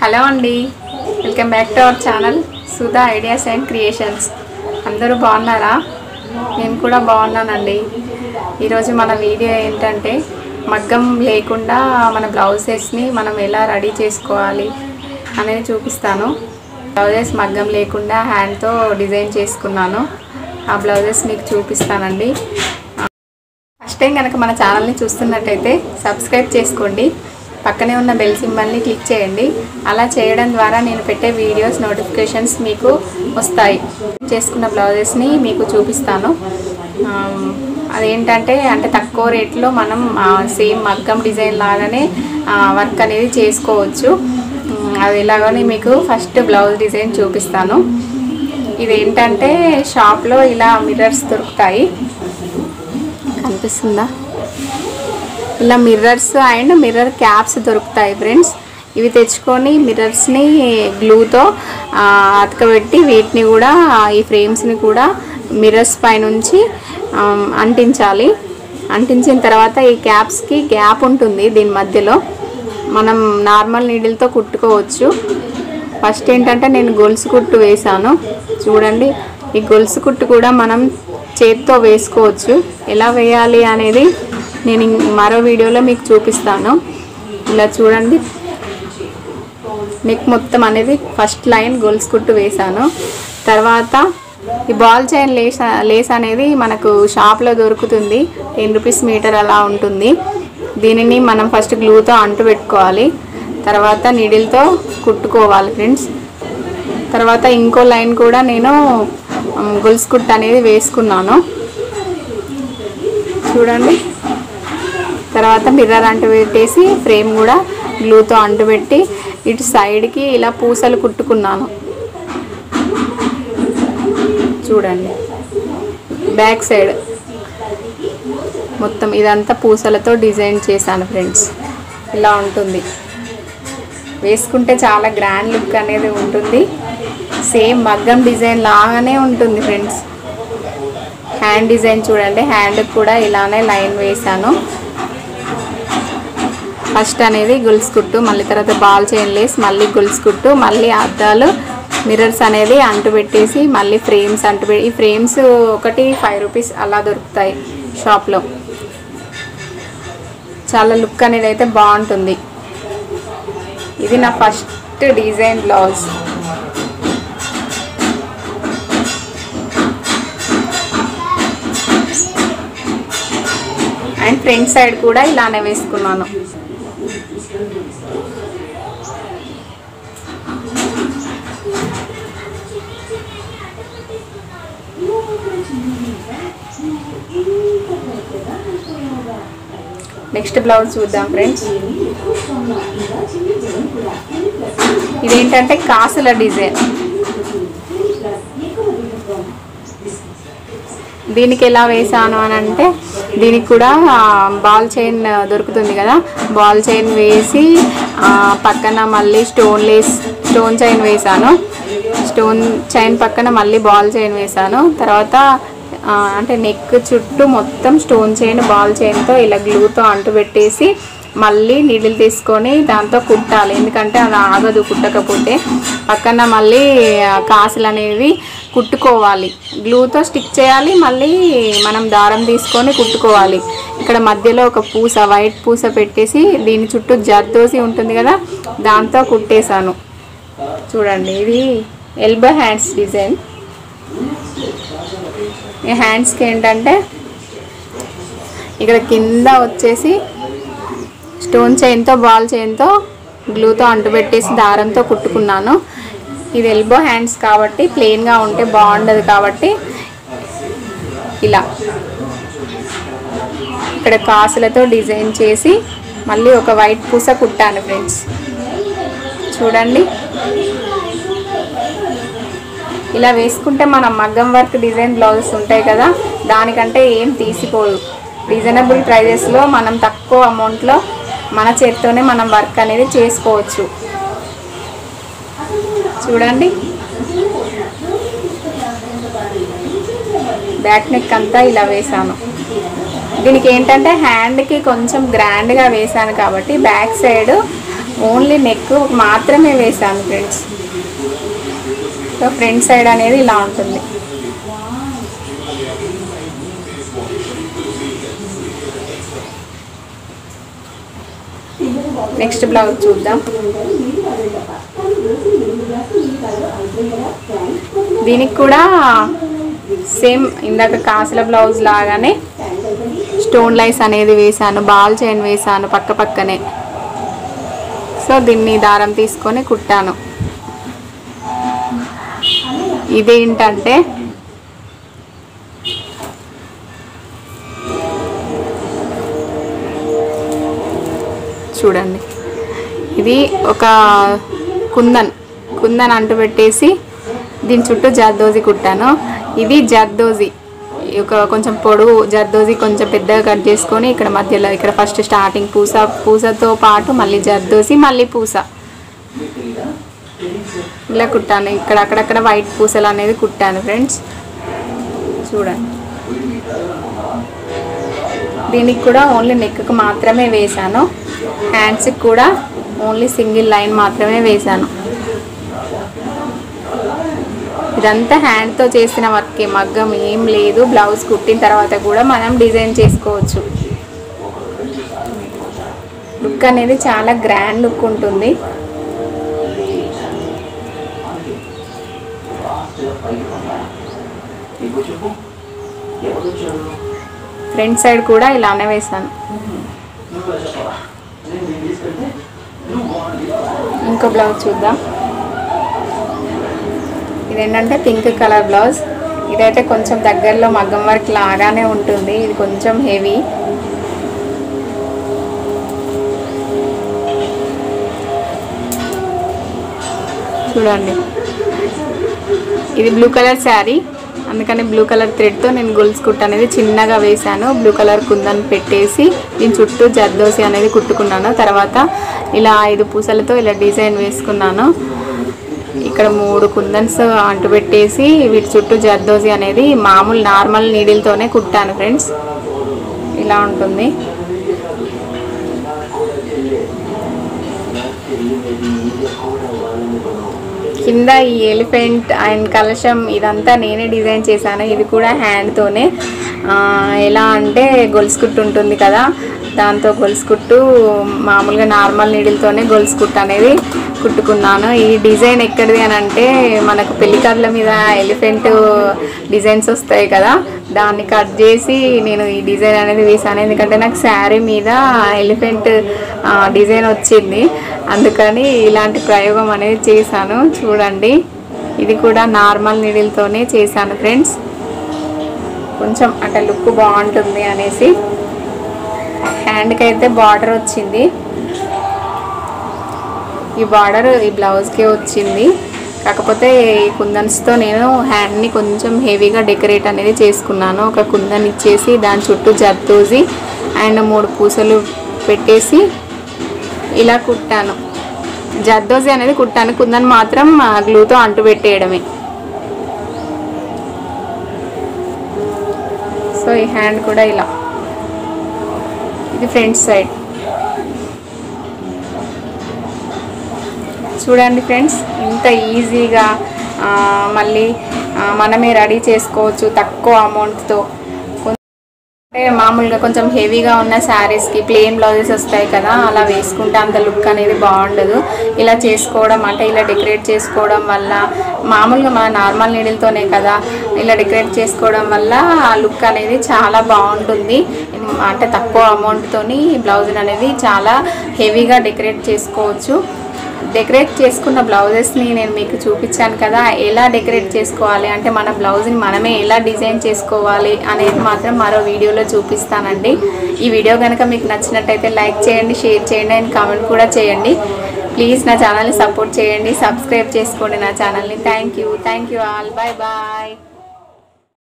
hello అండి welcome back to our channel Sudha ideas and creations అందరూ బాగున్నారా నేను కూడా బాగున్నానండి ఈరోజు మన వీడియో ఏంటంటే మగ్గం లేకుండా మన బ్లౌజెస్ని మనం ఎలా రెడీ చేసుకోవాలి అనేది చూపిస్తాను బ్లౌజెస్ మగ్గం లేకుండా హ్యాండ్తో డిజైన్ చేసుకున్నాను ఆ బ్లౌజెస్ మీకు చూపిస్తానండి ఫస్ట్ టైం కనుక మన ఛానల్ని చూస్తున్నట్టయితే సబ్స్క్రైబ్ చేసుకోండి పక్కనే ఉన్న బెల్ సింబల్ని క్లిక్ చేయండి అలా చేయడం ద్వారా నేను పెట్టే వీడియోస్ నోటిఫికేషన్స్ మీకు వస్తాయి చేసుకున్న బ్లౌజెస్ని మీకు చూపిస్తాను ఆమ్, అదేంటంటే అంటే తక్కువ రేట్లో మనం సేమ్ మగ్గం డిజైన్ లాగానే వర్క్ అనేది చేసుకోవచ్చు ఉమ్, అది ఎలాగని మీకు ఫస్ట్ బ్లౌజ్ డిజైన్ చూపిస్తాను ఇది ఏంటంటే షాప్లో ఇలా మిర్రర్స్ దొరుకుతాయి కనిపిస్తుందా ఇలా మిర్రర్స్ అండ్ మిర్రర్ క్యాప్స్ దొరుకుతాయి ఫ్రెండ్స్ ఇవి తెచ్చుకొని మిర్రర్స్ని గ్లూతో అతకబెట్టి వీటిని కూడా ఈ ఫ్రేమ్స్ని కూడా మిర్రర్స్ పైనుంచి ఆ, అంటించాలి అంటించిన తర్వాత ఈ క్యాప్స్కి గ్యాప్ ఉంటుంది దీని మధ్యలో మనం నార్మల్ నీడిల్తో కుట్టుకోవచ్చు ఫస్ట్ ఏంటంటే నేను గొలుసు కుట్టు వేసాను చూడండి ఈ గొలుసు కుట్టు కూడా మనం చేత్తో వేసుకోవచ్చు ఎలా వేయాలి అనేది నేను ఇం- మరో వీడియోలో మీకు చూపిస్తాను ఇలా చూడండి నెక్ మొత్తం అనేది ఫస్ట్ లైన్ గొలుసు కుట్టు వేసాను తర్వాత ఈ బాల్ చైన్ లేస్ లేస్ అనేది మనకు షాప్లో దొరుకుతుంది టెన్ రూపీస్ మీటర్ అలా ఉంటుంది దీనిని మనం ఫస్ట్ గ్లూతో అంటు పెట్టుకోవాలి తర్వాత నీడిల్తో కుట్టుకోవాలి ఫ్రెండ్స్ తర్వాత ఇంకో లైన్ కూడా నేను ఉమ్, గొలుసు కుట్టు అనేది వేసుకున్నాను చూడండి తర్వాత మిర్రర్ అంటు పెట్టేసి ఫ్రేమ్ కూడా గ్లూతో అంటుపెట్టి ఇటు సైడ్కి ఇలా పూసలు కుట్టుకున్నాను చూడండి బ్యాక్ సైడ్ మొత్తం ఇదంతా పూసలతో డిజైన్ చేశాను ఫ్రెండ్స్ ఇలా ఉంటుంది వేసుకుంటే చాలా గ్రాండ్ లుక్ అనేది ఉంటుంది సేమ్ మగ్గం డిజైన్ లాగానే ఉంటుంది ఫ్రెండ్స్ హ్యాండ్ డిజైన్ చూడండి హ్యాండ్ కూడా ఇలానే లైన్ వేసాను ఫస్ట్ అనేది గొలుసు కుట్టు మళ్ళీ తర్వాత బాల్ చైన్ లేస్ మళ్ళీ గొలుసు కుట్టు మళ్ళీ అద్దాలు మిర్రర్స్ అనేది అంటు పెట్టేసి మళ్ళీ ఫ్రేమ్స్ అంటు పె- ఈ ఫ్రేమ్స్ ఒకటి ఫైవ్ రూపీస్ అలా దొరుకుతాయి షాప్లో చాలా లుక్ అనేది అయితే బాగుంటుంది ఇది నా first design blouse and front side కూడా ఇలానే వేసుకున్నాను నెక్స్ట్ బ్లౌజ్ చూద్దాం ఫ్రెండ్స్ ఇదేంటంటే కాసుల డిజైన్ దీనికి ఎలా వేసాను అని అంటే దీనికి కూడా ఆ, బాల్ చైన్ దొరుకుతుంది కదా బాల్ చైన్ వేసి ఆ, పక్కన మళ్ళీ స్టోన్ లేస్ స్టోన్ చైన్ వేసాను స్టోన్ చైన్ పక్కన మళ్ళీ బాల్ చైన్ వేసాను తర్వాత ఆ, అంటే నెక్ చుట్టూ మొత్తం స్టోన్ చైన్ బాల్ చైన్తో ఇలా గ్లూతో అంటు పెట్టేసి మళ్ళీ నీడిల్ తీసుకొని దాంతో కుట్టాలి ఎందుకంటే అది ఆగదు కుట్టకపోతే పక్కన మళ్ళీ ఆ, కాసులు అనేవి కుట్టుకోవాలి గ్లూతో స్టిక్ చేయాలి మళ్ళీ మనం దారం తీసుకొని కుట్టుకోవాలి ఇక్కడ మధ్యలో ఒక పూస వైట్ పూస పెట్టేసి దీని చుట్టూ జర్దోసి ఉంటుంది కదా దాంతో కుట్టేశాను చూడండి ఇది ఎల్బో హ్యాండ్స్ డిజైన్ ఈ హ్యాండ్స్కి ఏంటంటే ఇక్కడ కింద వచ్చేసి స్టోన్ చైన్తో బాల్ చైన్తో గ్లూతో అంటుపెట్టేసి దారంతో కుట్టుకున్నాను ఇది ఎల్బో హ్యాండ్స్ కాబట్టి ప్లెయిన్గా ఉంటే బాగుండదు కాబట్టి ఇలా ఇక్కడ కాసులతో డిజైన్ చేసి మళ్ళీ ఒక వైట్ పూస కుట్టాను ఫ్రెండ్స్ చూడండి ఇలా వేసుకుంటే మనం మగ్గం వర్క్ డిజైన్ బ్లౌజెస్ ఉంటాయి కదా దానికంటే ఏం తీసిపోదు రీజనబుల్ ప్రైజెస్లో మనం తక్కువ అమౌంట్లో మన చేత్తోనే మనం వర్క్ అనేది చేసుకోవచ్చు చూడండి బ్యాక్ నెక్ అంతా ఇలా వేసాను దీనికి ఏంటంటే హ్యాండ్కి కొంచెం గ్రాండ్గా వేసాను కాబట్టి బ్యాక్ సైడ్ ఓన్లీ నెక్ మాత్రమే వేసాను ఫ్రెండ్స్ సో ఫ్రంట్ సైడ్ అనేది ఇలా ఉంటుంది నెక్స్ట్ బ్లౌజ్ చూద్దాం దీనికి కూడా సేమ్ ఇందాక కాసుల బ్లౌజ్ లాగానే స్టోన్ లైస్ అనేది వేసాను బాల్ చైన్ వేసాను పక్క పక్కనే సో దీన్ని దారం తీసుకొని కుట్టాను ఇదేంటంటే చూడండి ఇది ఒక కుందన్ కుందన్ అంటు పెట్టేసి దీని చుట్టూ జర్దోజీ కుట్టాను ఇది జర్దోజీ ఒక కొంచెం పొడుగు జర్దోజీ కొంచెం పెద్దగా కట్ చేసుకొని ఇక్కడ మధ్యలో ఇక్కడ ఫస్ట్ స్టార్టింగ్ పూస పూసతో పాటు మళ్ళీ జర్దోజీ మళ్ళీ పూస ఇలా కుట్టాను ఇక్కడ అక్కడక్కడ వైట్ పూసలు అనేది కుట్టాను ఫ్రెండ్స్ చూడండి దీనికి కూడా ఓన్లీ నెక్కి మాత్రమే వేశాను హ్యాండ్స్కి కూడా ఓన్లీ సింగిల్ లైన్ మాత్రమే వేశాను ఇదంతా హ్యాండ్తో చేసిన వర్కే మగ్గం ఏం లేదు బ్లౌజ్ కుట్టిన తర్వాత కూడా మనం డిజైన్ చేసుకోవచ్చు లుక్ అనేది చాలా గ్రాండ్ లుక్ ఉంటుంది ఫ్రంట్ సైడ్ కూడా ఇలానే వేసాను ఇంకో బ్లౌజ్ చూద్దాం ఇదేంటంటే పింక్ కలర్ బ్లౌజ్ ఇదైతే కొంచెం దగ్గరలో మగ్గం వర్క్ లాగానే ఉంటుంది ఇది కొంచెం హెవీ చూడండి ఇది బ్లూ కలర్ శారీ అందుకని బ్లూ కలర్ థ్రెడ్తో నేను గొలుసు కుట్టు అనేది చిన్నగా వేశాను బ్లూ కలర్ కుందని పెట్టేసి దీని చుట్టూ జర్దోసి అనేది కుట్టుకున్నాను తర్వాత ఇలా ఐదు పూసలతో ఇలా డిజైన్ వేసుకున్నాను ఇక్కడ మూడు కుందన్స్ అంటు పెట్టేసి వీటి చుట్టూ జర్దోసి అనేది మామూలు నార్మల్ నీడిల్తోనే కుట్టాను ఫ్రెండ్స్ ఇలా ఉంటుంది కింద ఈ ఎలిఫెంట్ అండ్ కలశం ఇదంతా నేనే డిజైన్ చేశాను ఇది కూడా హ్యాండ్తోనే ఎలా అంటే గొలుసు కుట్టు ఉంటుంది కదా దాంతో గొలుసు కుట్టు మామూలుగా నార్మల్ నీడిల్తోనే గొలుసు కుట్టు అనేది కుట్టుకున్నాను ఈ డిజైన్ ఎక్కడిది అని అంటే మనకు పెళ్లికార్ల మీద ఎలిఫెంట్ డిజైన్స్ వస్తాయి కదా దాన్ని కట్ చేసి నేను ఈ డిజైన్ అనేది వేసాను ఎందుకంటే నాకు శారీ మీద ఎలిఫెంట్ డిజైన్ వచ్చింది అందుకని ఇలాంటి ప్రయోగం అనేది చేశాను చూడండి ఇది కూడా నార్మల్ నీడిల్తోనే చేశాను ఫ్రెండ్స్ కొంచెం అట్లా లుక్ బాగుంటుంది అనేసి హ్యాండ్కి అయితే బార్డర్ వచ్చింది ఈ బార్డర్ ఈ బ్లౌజ్కే వచ్చింది కాకపోతే ఈ కుందన్స్తో నేను హ్యాండ్ని కొంచెం హెవీగా డెకరేట్ అనేది చేసుకున్నాను ఒక కుందన్ ఇచ్చేసి దాని చుట్టూ జర్దోజి అండ్ మూడు పూసలు పెట్టేసి ఇలా కుట్టాను జర్దోజి అనేది కుట్టాను కుందన్ మాత్రం గ్లూతో అంటు పెట్టేయడమే సో ఈ హ్యాండ్ కూడా ఇలా ఇది ఫ్రంట్ సైడ్ చూడండి ఫ్రెండ్స్ ఇంత ఈజీగా ఆ, మళ్ళీ ఆ, మనమే రెడీ చేసుకోవచ్చు తక్కువ అమౌంట్తో అంటే మామూలుగా కొంచెం హెవీగా ఉన్న శారీస్కి ప్లెయిన్ బ్లౌజెస్ వస్తాయి కదా అలా వేసుకుంటే అంత లుక్ అనేది బాగుండదు ఇలా చేసుకోవడం అంటే ఇలా డెకరేట్ చేసుకోవడం వల్ల మామూలుగా మన నార్మల్ నీడిల్తోనే కదా ఇలా డెకరేట్ చేసుకోవడం వల్ల ఆ లుక్ అనేది చాలా బాగుంటుంది అంటే తక్కువ అమౌంట్తోని బ్లౌజ్ అనేది చాలా హెవీగా డెకరేట్ చేసుకోవచ్చు డెకరేట్ చేసుకున్న బ్లౌజెస్ని నేను మీకు చూపించాను కదా ఎలా డెకరేట్ చేసుకోవాలి అంటే మన బ్లౌజ్ని మనమే ఎలా డిజైన్ చేసుకోవాలి అనేది మాత్రం మరో వీడియోలో చూపిస్తానండి ఈ వీడియో కనుక మీకు నచ్చినట్టయితే లైక్ చేయండి షేర్ చేయండి అండ్ కామెంట్ కూడా చేయండి ప్లీజ్ నా ఛానల్ని సపోర్ట్ చేయండి సబ్స్క్రైబ్ చేసుకోండి నా ఛానల్ని thank you thank you all bye bye